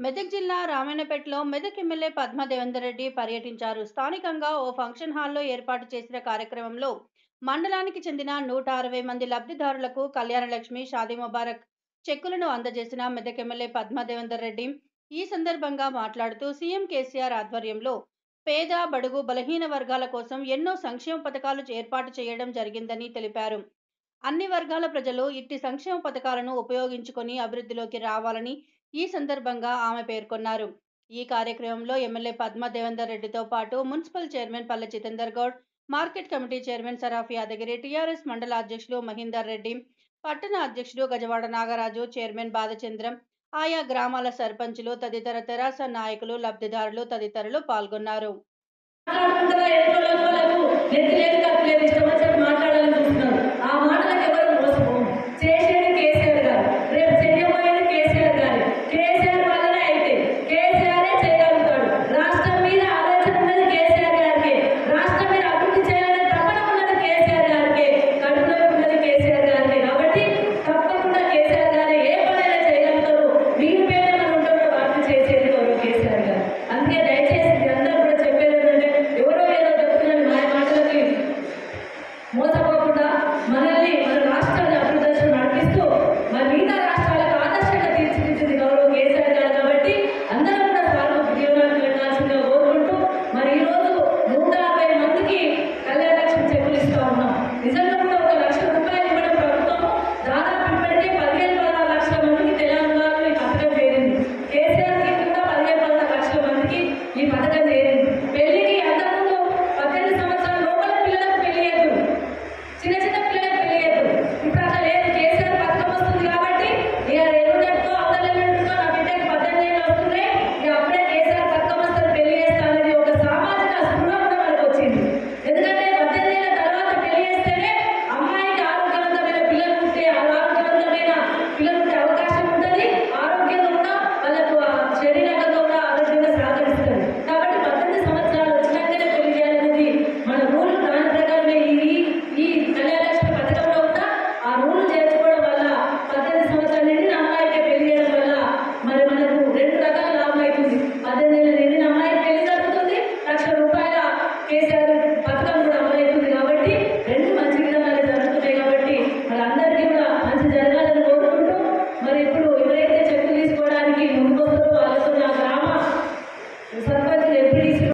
మెదక్ జిల్లా రామాయణపేటలో మెదక్ ఎమ్మెల్యే పద్మా దేవేందర్ రెడ్డి పర్యటించారు స్థానికంగా ఓ ఫంక్షన్ హాల్లో ఏర్పాటు చేసిన కార్యక్రమంలో మండలానికి చెందిన నూట అరవై మంది లబ్ధిదారులకు కళ్యాణలక్ష్మి షాదీ ముబారక్ చెక్కులను అందజేసిన మెదక్ ఎమ్మెల్యే పద్మా దేవేందర్ రెడ్డి ఈ సందర్భంగా మాట్లాడుతూ సీఎం కేసీఆర్ ఆధ్వర్యంలో పేద బడుగు బలహీన వర్గాల కోసం ఎన్నో సంక్షేమ పథకాలు ఏర్పాటు చేయడం జరిగిందని తెలిపారు అన్ని వర్గాల ప్రజలు ఇట్టి సంక్షేమ పథకాలను ఉపయోగించుకొని అభివృద్ధిలోకి రావాలని ఈ సందర్భంగా ఆమె పేర్కొన్నారు ఈ కార్యక్రమంలో ఎమ్మెల్యే పద్మా దేవేందర్ రెడ్డితో పాటు municipal chairman Palle Jitender Goud market committee chairman Saraf Yadagiri TRS మండల అధ్యక్షులు మహీందర్ రెడ్డి పట్టణ అధ్యక్షుడు గజవాడ నాగరాజు చైర్మన్ బాధచంద్రం ఆయా గ్రామాల సర్పంచులు తదితర తెరాస నాయకులు లబ్ధిదారులు తదితరులు పాల్గొన్నారు మాట్లాడుకుంటారా ఎన్నో లోపాలకు నెత్తి లేదు కప్పు లేదు ఇష్టం వచ్చినట్టు మాట్లాడాలని చూస్తున్నారు ఆ మాటలకు ఎవరు